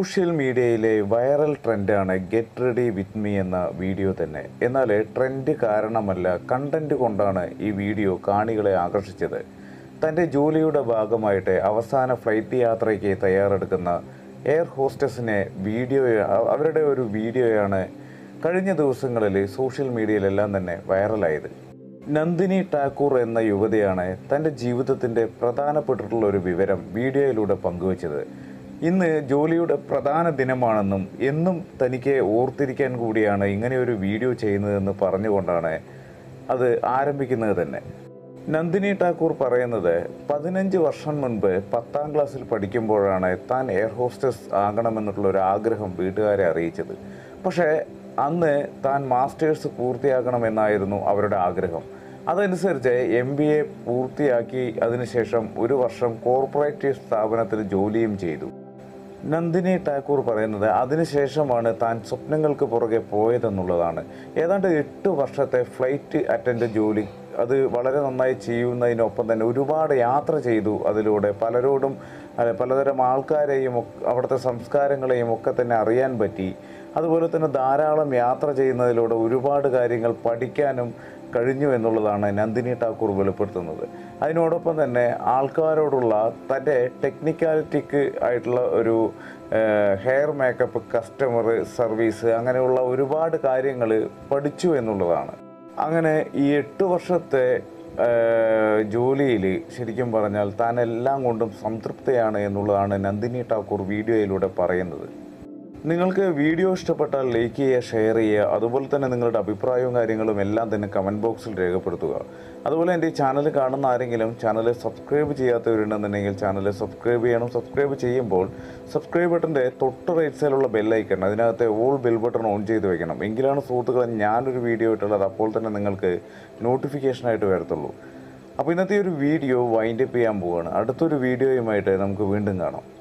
social മീഡിയയിലെ viral ട്രെൻഡാണ് get ready with me എന്ന വീഡിയോ തന്നെ എന്നാൽ ട്രെൻഡ് കാരണമല്ല കണ്ടന്റ് കൊണ്ടാണ് ഈ വീഡിയോ കാണികളെ ആകർഷിച്ചത് തൻ്റെ ജോലിയുടെ ഭാഗമായിട്ട് അവസാന ഫ്ലൈറ്റ് യാത്രയ്ക്ക് തയ്യാറെടുക്കുന്ന എയർ ഹോസ്റ്റസിനെ വീഡിയോ അവരുടെ ഒരു വീഡിയോയാണ് കഴിഞ്ഞ ദിവസങ്ങളിൽ സോഷ്യൽ മീഡിയയിലെല്ലാം തന്നെ വൈറലായത് നന്ദിനി ടാക്കൂർ എന്ന യുവതിയാണ് തൻ്റെ ജീവിതത്തിൻ്റെ പ്രധാനപ്പെട്ടിട്ടുള്ള ഒരു വിവരം വീഡിയോയിലൂടെ പങ്കുവച്ചത് ഇന്ന് ജോലിയുടെ പ്രധാന ദിനമാണെന്നും എന്നും തനിക്ക് ഓർത്തിരിക്കാൻ കൂടിയാണ് ഇങ്ങനെ ഒരു വീഡിയോ ചെയ്യുന്നതെന്ന് പറഞ്ഞുകൊണ്ടാണ് അത് ആരംഭിക്കുന്നത് തന്നെ നന്ദിനി ടാക്കൂർ പറയുന്നത് പതിനഞ്ച് വർഷം മുൻപ് പത്താം ക്ലാസ്സിൽ പഠിക്കുമ്പോഴാണ് താൻ എയർ ഹോസ്റ്റസ് ആകണമെന്നുള്ള ഒരു ആഗ്രഹം വീട്ടുകാരെ അറിയിച്ചത് പക്ഷേ അന്ന് താൻ മാസ്റ്റേഴ്സ് പൂർത്തിയാക്കണമെന്നായിരുന്നു അവരുടെ ആഗ്രഹം അതനുസരിച്ച് എം ബി എ പൂർത്തിയാക്കി അതിനുശേഷം ഒരു വർഷം കോർപ്പറേറ്റ് സ്ഥാപനത്തിൽ ജോലിയും ചെയ്തു നന്ദിനി ടാക്കൂർ പറയുന്നത് അതിനുശേഷമാണ് താൻ സ്വപ്നങ്ങൾക്ക് പുറകെ പോയതെന്നുള്ളതാണ് ഏതാണ്ട് എട്ട് വർഷത്തെ ഫ്ലൈറ്റ് അറ്റൻഡ് ജോലി അത് വളരെ നന്നായി ചെയ്യുന്നതിനൊപ്പം തന്നെ ഒരുപാട് യാത്ര ചെയ്തു അതിലൂടെ പലരോടും അല്ല, പലതരം ആൾക്കാരെയും ഒക്കെ- അവിടുത്തെ സംസ്കാരങ്ങളെയും ഒക്കെ തന്നെ അറിയാൻ പറ്റി അതുപോലെ തന്നെ ധാരാളം യാത്ര ചെയ്യുന്നതിലൂടെ ഒരുപാട് കാര്യങ്ങൾ പഠിക്കാനും കഴിഞ്ഞു എന്നുള്ളതാണ് നന്ദിനി ടാക്കൂർ വെളിപ്പെടുത്തുന്നത് അതിനോടൊപ്പം തന്നെ ആൾക്കാരോടുള്ള തൻ്റെ ടെക്നിക്കാലിറ്റിക്ക് ആയിട്ടുള്ള ഒരു ഹെയർ മേക്കപ്പ് കസ്റ്റമർ സർവീസ് അങ്ങനെയുള്ള ഒരുപാട് കാര്യങ്ങൾ പഠിച്ചു എന്നുള്ളതാണ് അങ്ങനെ ഈ എട്ട് വർഷത്തെ ജോലിയിൽ ശരിക്കും പറഞ്ഞാൽ താൻ എല്ലാം കൊണ്ടും സംതൃപ്തയാണ് എന്നുള്ളതാണ് നന്ദിനി ടാക്കൂർ വീഡിയോയിലൂടെ പറയുന്നത് നിങ്ങൾക്ക് വീഡിയോ ഇഷ്ടപ്പെട്ടാൽ ലൈക്ക് ചെയ്യുക ഷെയർ ചെയ്യുക അതുപോലെ തന്നെ നിങ്ങളുടെ അഭിപ്രായവും കാര്യങ്ങളും എല്ലാം തന്നെ കമൻറ്റ് ബോക്സിൽ രേഖപ്പെടുത്തുക അതുപോലെ എൻ്റെ ഈ ചാനൽ കാണുന്ന ആരെങ്കിലും ചാനൽ സബ്സ്ക്രൈബ് ചെയ്യാത്തവരുണ്ടെന്നുണ്ടെങ്കിൽ ചാനൽ സബ്സ്ക്രൈബ് ചെയ്യണം സബ്സ്ക്രൈബ് ചെയ്യുമ്പോൾ സബ്സ്ക്രൈബ് ബട്ടൻ്റെ തൊട്ട് റൈറ്റ് സൈഡിലുള്ള ബെല്ലൈക്കൺ അതിനകത്തെ ഓൾ ബെൽ ബട്ടൺ ഓൺ ചെയ്ത് വെക്കണം എങ്കിലാണ് സുഹൃത്തുക്കളെ ഞാനൊരു വീഡിയോ ഇട്ടുള്ളത് അപ്പോൾ തന്നെ നിങ്ങൾക്ക് നോട്ടിഫിക്കേഷനായിട്ട് വരത്തുള്ളൂ അപ്പോൾ ഇന്നത്തെ ഒരു വീഡിയോ വൈൻഡപ്പ് ചെയ്യാൻ പോവുകയാണ് അടുത്തൊരു വീഡിയോയുമായിട്ട് നമുക്ക് വീണ്ടും കാണാം